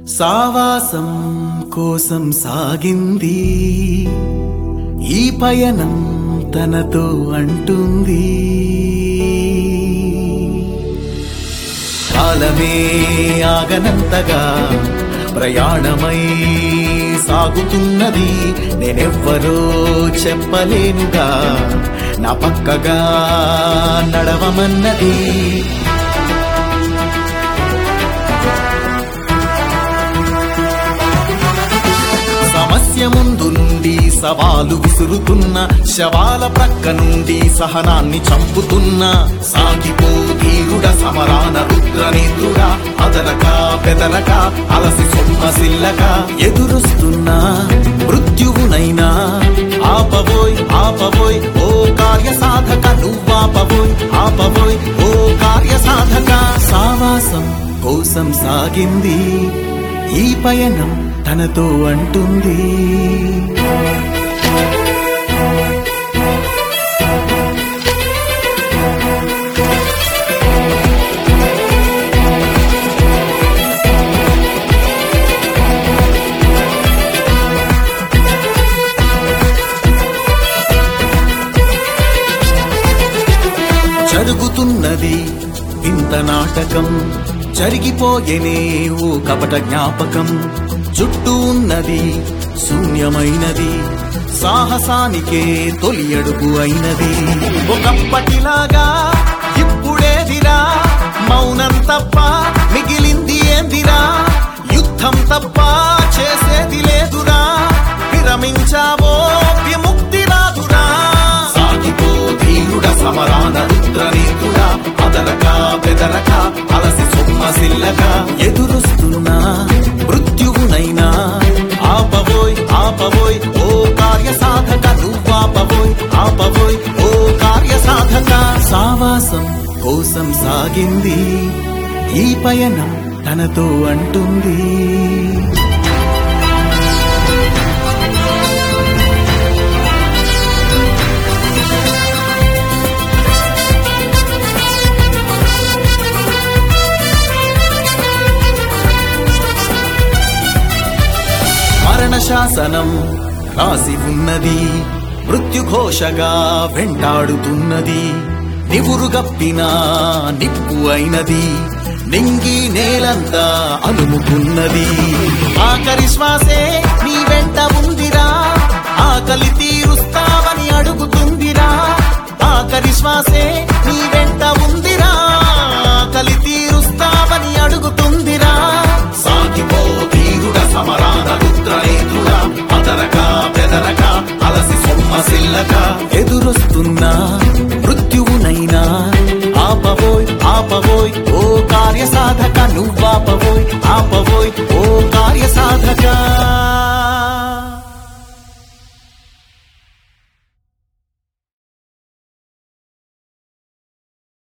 సావాసం కోసం సాగింది ఈ పయనం తనతో అంటుంది కాలమే ఆగనంతగా ప్రయాణమై సాగుతున్నది నేనెవ్వరో చెప్పలేనుగా నా పక్కగా నడవమన్నది సమస్య ముందు నుండి సవాలు విసురుతున్న శవాల ప్రక్క నుండి సహనాన్ని చంపుతున్న సాగిపో ధీరుడ సమరాన రుద్రనేత్రుడ అదనక బెదరక అలసి సొమ్మసిల్లక ఎదురొస్తున్న మృత్యువునైనా ఆపబోయ్ ఆపబోయ్ ఓ కార్య సాధక నువ్వాపబోయ్ ఆపబోయ్ ఓ కార్య సాధక సావాసం కోసం సాగింది ఈ పయనం తనతో అంటుంది జరుగుతున్నది ఇంత నాటకం జరిగిపోయేనే ఓ కపట జ్ఞాపకం చుట్టూ ఉన్నది శూన్యమైనది సాహసానికే తొలి అడుగు అయినది ఒకప్పటిలాగా ఇప్పుడేదిరా మౌనం తప్ప మిగిలింది ఏందిరా యుద్ధం తప్ప చేసేది లేదురా విరమించావో విముక్తి రాదురా సాగిపో ధీరుడ సమరాన రుద్రనీతుడ అదలక బెదరక అలసి సొమ్మసిల్లక ఎదురొస్తున్న మృత్యువునైనా ఆపబోయ్ ఆపబోయ్ ఓ కార్య సాధక నువ్వాపబోయ్ ఆపబోయ్ ఓ కార్య సాధక సావాసం కోసం సాగింది ఈ పయనం తనతో అంటుంది మరణ శాసనం రాసి ఉన్నది మృత్యుఘోషగా వెంటాడుతున్నది నివురుగప్పిన నిప్పు అయినది నింగి నేలంతా అలుముకున్నది ఆఖరి శ్వాసే నీ వెంట ఉందిరా ఆకలి తీరుస్తావని అడుగుతుందిరా ఆఖరి శ్వాసే నీ వెంట ఉందిరా ఆకలి తీరుస్తావని అడుగుతుందిరా సాగిపో ధీరుడ సమరాన రుద్రనేత్రుడ అదరక బెదరక అలసి సొమ్మసిల్లక ఎదురొస్తున్న మృత్యువునైనా ఆపబోయ్ ఆపబోయ్ ఓ కార్య సాధక నువ్వాపబోయ్